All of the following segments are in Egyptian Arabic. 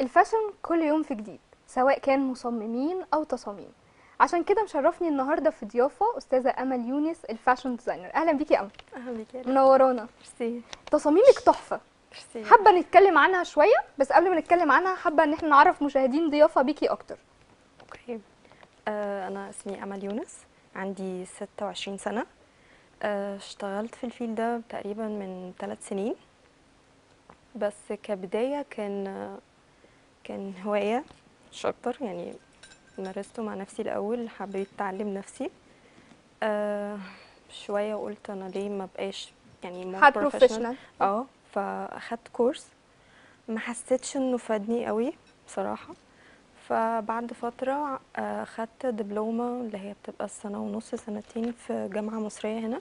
الفاشن كل يوم في جديد سواء كان مصممين او تصاميم عشان كده مشرفني النهارده في ضيافه استاذه امل يونس الفاشن ديزاينر اهلا بيكي يا امل اهلا بيك يا منورانا ميرسي تصاميمك تحفه ميرسي حابه نتكلم عنها شويه بس قبل ما نتكلم عنها حابه ان احنا نعرف مشاهدين ضيافه بيكي اكتر اوكي آه انا اسمي امل يونس عندي 26 سنه آه اشتغلت في الفيل ده تقريبا من ثلاث سنين بس كبدايه كان آه، كان هوايه مش اكتر يعني مارسته مع نفسي الاول حبيت اتعلم نفسي آه شويه وقلت انا ليه ما بقاش يعني more حد professional. بروفيشنال اه فاخدت كورس ما حسيتش انه فادني قوي بصراحه فبعد فتره آه، خدت دبلومه اللي هي بتبقى سنه ونص سنتين في جامعه مصريه هنا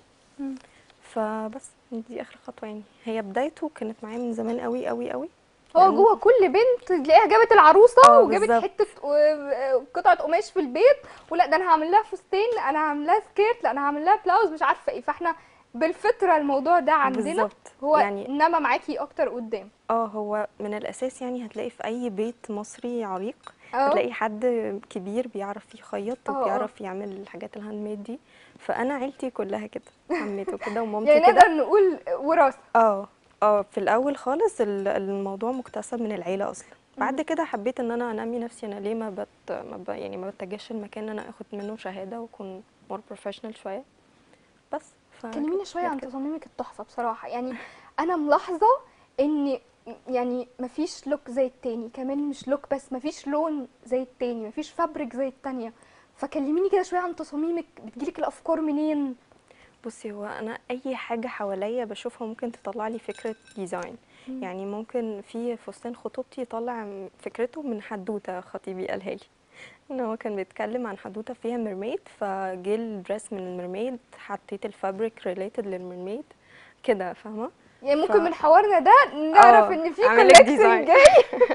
فبس دي اخر خطوه يعني هي بدايته كانت معايا من زمان قوي قوي قوي هو يعني- جوه كل بنت تلاقيها جابت العروسه اه وجابت بالظبط. حته و- قطعه قماش في البيت ولا ده انا هعمل لها فستان انا هعمل لها سكيرت لا انا هعمل لها بلاوز مش عارفه ايه فاحنا بالفطره الموضوع ده عندنا بالظبط هو يعني انما معاكي اكتر قدام اه هو من الاساس يعني هتلاقي في اي بيت مصري عريق اه هتلاقي حد كبير بيعرف يخيط اه، اه. وبيعرف يعمل الحاجات الهاند ميد دي فانا عيلتي كلها كده عمته كده ومامتي يعني كده نقدر نقول وراثه اه اه في الاول خالص ال- الموضوع مكتسب من العيله اصلا بعد كده حبيت ان انا انمي نفسي انا ليه ما بت ما ب... يعني ما بتجهش المكان ان انا اخد منه شهاده واكون مور بروفيشنال شويه بس ف كلميني شويه عن كده. تصاميمك التحفه بصراحه يعني انا ملاحظه ان يعني مفيش لوك زي التاني كمان مش لوك بس مفيش لون زي التاني مفيش فابريك زي التانية فكلميني كده شويه عن تصاميمك بتجيلك الافكار منين بصي هو انا اي حاجه حواليا بشوفها ممكن تطلع لي فكره ديزاين مم. يعني ممكن في فستان خطوبتي يطلع م- فكرته من حدوته خطيبي قالها لي ان هو كان بيتكلم عن حدوته فيها ميرميد فجه الدريس من الميرميد حطيت الفابريك ريليتد للميرميد كده فاهمه يعني ممكن ف- من حوارنا ده نعرف اه، ان في أعمل لك كولكشن ديزاين. جاي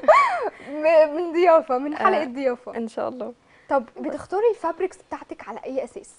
م- من ضيافه من حلقه آه. ضيافه ان شاء الله طب بتختاري الفابريكس بتاعتك على اي اساس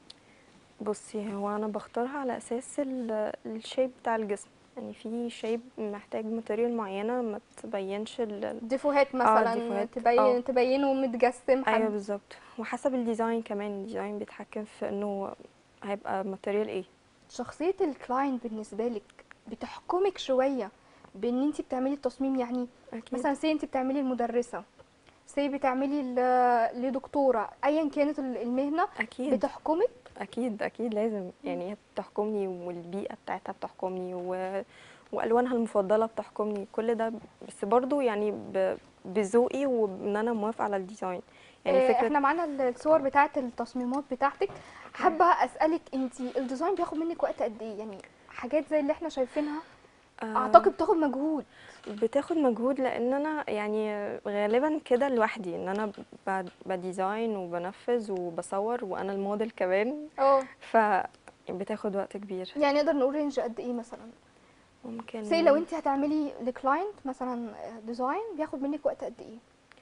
بصي هو انا بختارها على اساس ال- الشيب بتاع الجسم يعني في شيب محتاج ماتيريال معينه ما تبينش ال... ديفوهات مثلا ديفوهات، تبين اه. تبينه متجسم ايوه حد بالظبط وحسب الديزاين كمان الديزاين بيتحكم في انه هيبقى ماتيريال ايه شخصية الكلاينت بالنسبة لك بتحكمك شوية بان انت بتعملي التصميم يعني اكيد مثلا سي انت بتعملي المدرسة سي بتعملي ل- لدكتورة ايا كانت ال- المهنة اكيد بتحكمك اكيد اكيد لازم يعني هي بتحكمني والبيئه بتاعتها بتحكمني و... والوانها المفضله بتحكمني كل ده بس برضو يعني ب... بذوقي وان انا موافقه على الديزاين يعني آه، فكره احنا معانا الصور بتاعة التصميمات بتاعتك حابة اسألك انت الديزاين بياخد منك وقت قد ايه يعني حاجات زي اللي احنا شايفينها آه، اعتقد بتاخد مجهود بتاخد مجهود لان انا يعني غالبا كده لوحدي ان انا ب- بديزاين وبنفذ وبصور وانا الموديل كمان اه ف بتاخد وقت كبير يعني نقدر نقول رينج قد ايه مثلا ممكن سي لو انت هتعملي لكلاينت مثلا ديزاين بياخد منك وقت قد ايه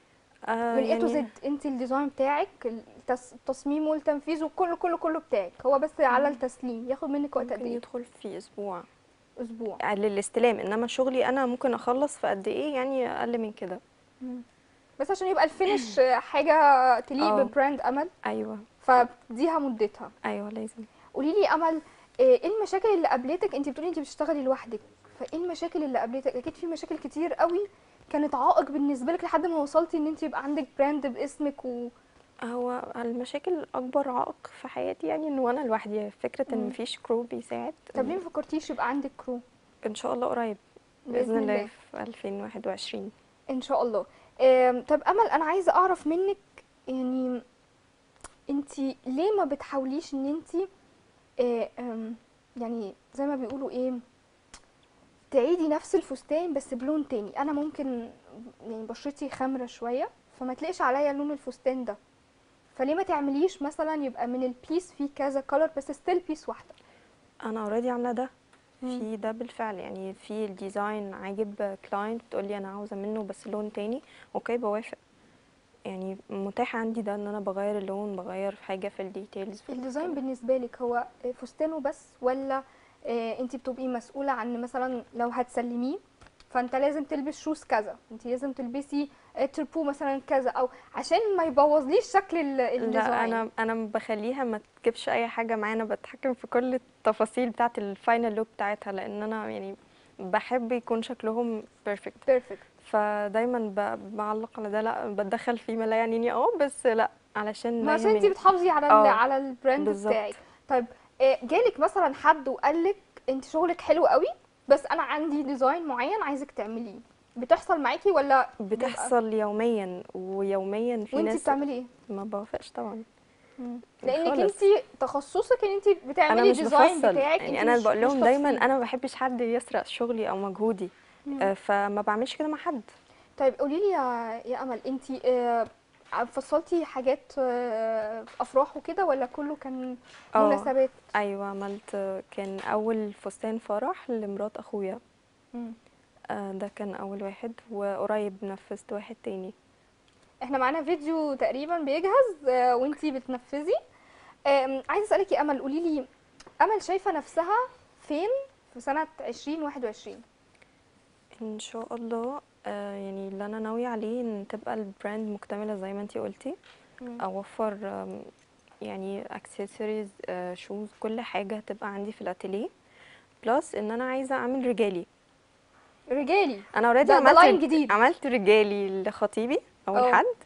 آه من اي تو يعني زد انت الديزاين بتاعك التص- التصميم والتنفيذ وكله كله كله بتاعك هو بس على التسليم ياخد منك وقت قد ممكن ايه يدخل في اسبوع اسبوع للاستلام انما شغلي انا ممكن اخلص في قد ايه يعني اقل من كده بس عشان يبقى الفينش حاجه تليق اه. ببراند امل ايوه فديها مدتها ايوه لازم قولي لي امل ايه المشاكل اللي قابلتك انت بتقولي انت بتشتغلي لوحدك فايه المشاكل اللي قابلتك اكيد في مشاكل كتير قوي كانت عائق بالنسبه لك لحد ما وصلتي ان انت يبقى عندك براند باسمك و هو المشاكل اكبر عائق في حياتي يعني ان انا لوحدي فكره ان مم. مفيش كرو بيساعد طب ليه ما فكرتيش يبقى عندك كرو ان شاء الله قريب بإذن باذن الله الله. في 2021 ان شاء الله آم، طب امل انا عايزه اعرف منك يعني انت ليه ما بتحاوليش ان انت يعني زي ما بيقولوا ايه تعيدي نفس الفستان بس بلون تاني انا ممكن يعني بشرتي خمرة شوية فما تلاقيش عليا لون الفستان ده فليه ما تعمليش مثلا يبقى من البيس فيه كذا كلر بس ستيل بيس واحدة انا اوريدي عامله ده مم. في ده بالفعل يعني في الديزاين عاجب كلاينت بتقول لي انا عاوزه منه بس لون تاني اوكي بوافق يعني متاح عندي ده ان انا بغير اللون بغير في حاجه في الديتيلز في الديزاين الكلام. بالنسبة لك هو فستانه بس ولا انت بتبقي مسؤولة عن مثلا لو هتسلميه فانت لازم تلبس شوز كذا انت لازم تلبسي آه، تربو مثلا كذا او عشان ما يبوظليش شكل ال- الديزاين لا انا انا بخليها ما تجيبش اي حاجه معايا انا بتحكم في كل التفاصيل بتاعه الفاينل لوك بتاعتها لان انا يعني بحب يكون شكلهم بيرفكت بيرفكت فدايما ب- بعلق على ده لا بتدخل فيه ما لا يعنيني اه بس لا علشان ما لا عشان انت يهمني بتحافظي على ال- اه، على البراند بالظبط. بتاعك طيب آه، جالك مثلا حد وقالك انت شغلك حلو قوي بس انا عندي ديزاين معين عايزك تعمليه بتحصل معاكي ولا بيبقى- بتحصل يوميا ويوميا في وانت ناس بتعملي ايه ما بوافقش طبعا لانك خالص. انت تخصصك ان انت انا بتعملي مش الديزاين بفصل بتاعك يعني انت انا مش- بقول مش لهم دايما تفصيل. انا ما بحبش حد يسرق شغلي او مجهودي آه، فما بعملش كده مع حد طيب قولي لي يا يا امل انت فصلتي حاجات آه، افراح وكده ولا كله كان اه. مناسبات ايوه عملت كان اول فستان فرح لمرات اخويا مم. آه، ده كان اول واحد وقريب نفذت واحد تاني احنا معانا فيديو تقريبا بيجهز آه، وانتي بتنفذي آم، عايزه اسالك يا امل قولي لي امل شايفه نفسها فين في سنه 2021 ان شاء الله آه، يعني اللي انا ناويه عليه ان تبقى البراند مكتمله زي ما انتي قلتي مم. اوفر آم، يعني اكسسوارز شوز كل حاجه تبقى عندي في الاتيليه بلس ان انا عايزه اعمل رجالي رجالي انا اوريدي ده- ده عملت لاين رج- جديد. عملت رجالي لخطيبي اول اه. حد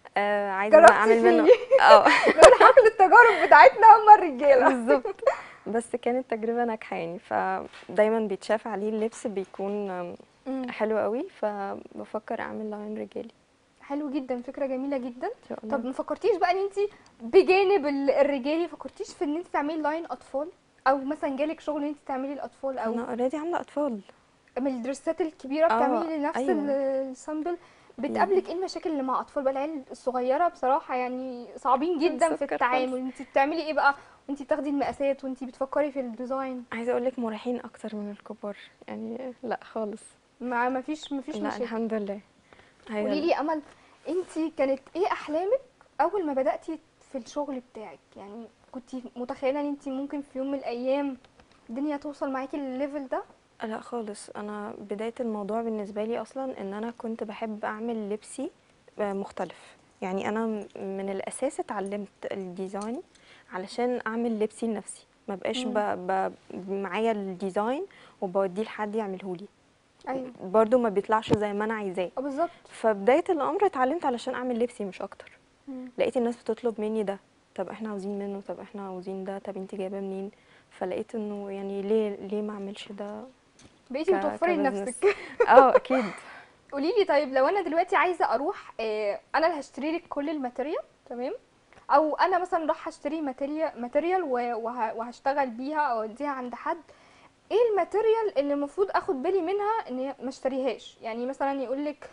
آه عايزه بقى جربتي اعمل منه فيه. اه من حقل التجارب بتاعتنا هم الرجاله بالظبط بس كانت تجربه ناجحه يعني فدايما بيتشاف عليه اللبس بيكون آم، مم. حلو قوي فبفكر اعمل لاين رجالي حلو جدا فكره جميله جدا ان شاء الله طب ما فكرتيش بقى ان انت بجانب ال- الرجالي فكرتيش في ان انت تعملي لاين اطفال او مثلا جالك شغل ان انت تعملي الاطفال او انا اوريدي عامله اطفال من الدرسات الكبيره اه، بتعملي لنفس أيوة. ال- السامبل بتقابلك ايه المشاكل اللي مع اطفال بقى العيال الصغيره بصراحه يعني صعبين جدا في سكر التعامل خالص. انت بتعملي ايه بقى وانت بتاخدي المقاسات وانت بتفكري في الديزاين عايزه اقول لك مريحين اكتر من الكبار يعني لا خالص ما ما فيش ما فيش لا مشاكل الحمد لله هي- قولي لي يا امل انت كانت ايه احلامك اول ما بداتي في الشغل بتاعك يعني كنت متخيله ان انت ممكن في يوم من الايام الدنيا توصل معاكي للليفل ده لا خالص انا بدايه الموضوع بالنسبه لي اصلا ان انا كنت بحب اعمل لبسي آه، مختلف يعني انا م- من الاساس اتعلمت الديزاين علشان اعمل لبسي لنفسي ما بقاش مم. ب... ب... معايا الديزاين وبوديه لحد يعمله لي ايوه برضو ما بيطلعش زي ما انا عايزاه اه بالظبط فبدايه الامر اتعلمت علشان اعمل لبسي مش اكتر مم. لقيت الناس بتطلب مني ده طب احنا عاوزين منه طب احنا عاوزين ده طب انت جايباه منين فلقيت انه يعني ليه ليه ما اعملش ده بقيتي ك- بتوفري كبزنس. لنفسك اه اكيد قولي لي طيب لو انا دلوقتي عايزه اروح آه، انا اللي هشتري لك كل الماتيريال تمام او انا مثلا راح اشتري ماتيريال ماتيريال و- وه- وهشتغل بيها او اديها عند حد ايه الماتيريال اللي المفروض اخد بالي منها ان هي ما اشتريهاش يعني مثلا يقول لك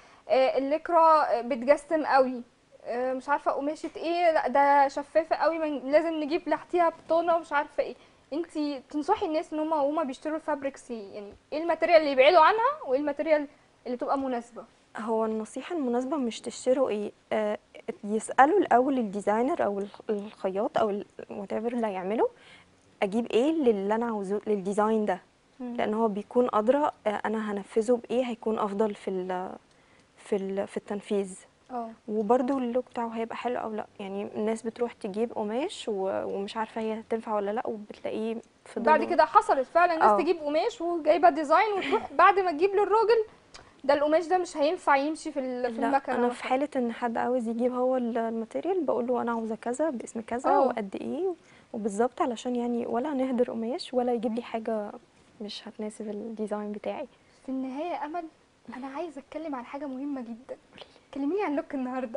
الليكرا بتجسم قوي آه، مش عارفه قماشه ايه لا ده شفافه قوي من لازم نجيب تحتيها بطانه ومش عارفه ايه انتي تنصحي الناس ان هم وهما بيشتروا الفابريكس يعني ايه الماتيريال اللي يبعدوا عنها وايه الماتيريال اللي تبقى مناسبه هو النصيحة المناسبة مش تشتروا ايه آه يسألوا الأول الديزاينر أو الخ- الخياط أو وات اللي هيعمله أجيب ايه للي أنا عاوزه للديزاين ده لأن هو بيكون أدرى آه أنا هنفذه بإيه هيكون أفضل في ال في ال في التنفيذ اه وبرده اللوك بتاعه هيبقى حلو أو لأ يعني الناس بتروح تجيب قماش و- ومش عارفة هي هتنفع ولا لأ وبتلاقيه فضل بعد كده حصلت فعلا الناس اه. تجيب قماش وجايبه ديزاين وتروح بعد ما تجيب للراجل ده القماش ده مش هينفع يمشي في ال- في لا المكنه انا في مثلا. حاله ان حد عاوز يجيب هو ال- الماتيريال بقول له انا عاوزه كذا باسم كذا اه. وقد ايه وبالظبط علشان يعني ولا نهدر قماش ولا يجيب لي حاجه مش هتناسب الديزاين بتاعي في النهايه يا امل انا عايزه اتكلم عن حاجه مهمه جدا كلميني عن لوك النهارده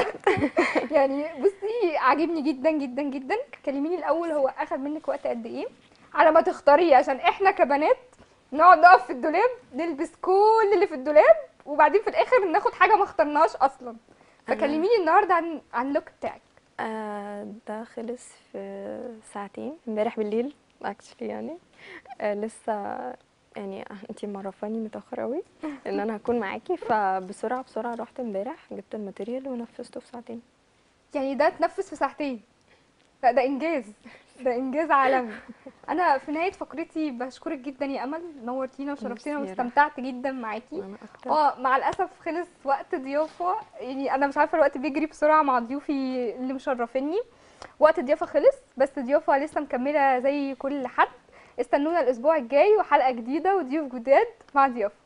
يعني بصي عاجبني جدا جدا جدا كلميني الاول هو اخد منك وقت قد ايه على ما تختاريه عشان احنا كبنات نقعد نقف في الدولاب نلبس كل اللي في الدولاب وبعدين في الاخر ناخد حاجه ما اخترناهاش اصلا فكلميني النهارده عن عن اللوك بتاعك آه ده خلص في ساعتين امبارح بالليل اكشلي يعني آه لسه يعني انتي معرفاني متاخر قوي ان انا هكون معاكي فبسرعه بسرعه رحت امبارح جبت الماتيريال ونفذته في ساعتين يعني ده اتنفس في ساعتين لا ده انجاز ده انجاز عالمي انا في نهايه فقرتي بشكرك جدا يا امل نورتينا وشرفتينا ميرسي يا واستمتعت جدا معاكي وانا اكتر اه مع الاسف خلص وقت ضيافه يعني انا مش عارفه الوقت بيجري بسرعه مع ضيوفي اللي مشرفيني وقت الضيافه خلص بس الضيافه لسه مكمله زي كل حد استنونا الاسبوع الجاي وحلقه جديده وضيوف جداد مع ضيافه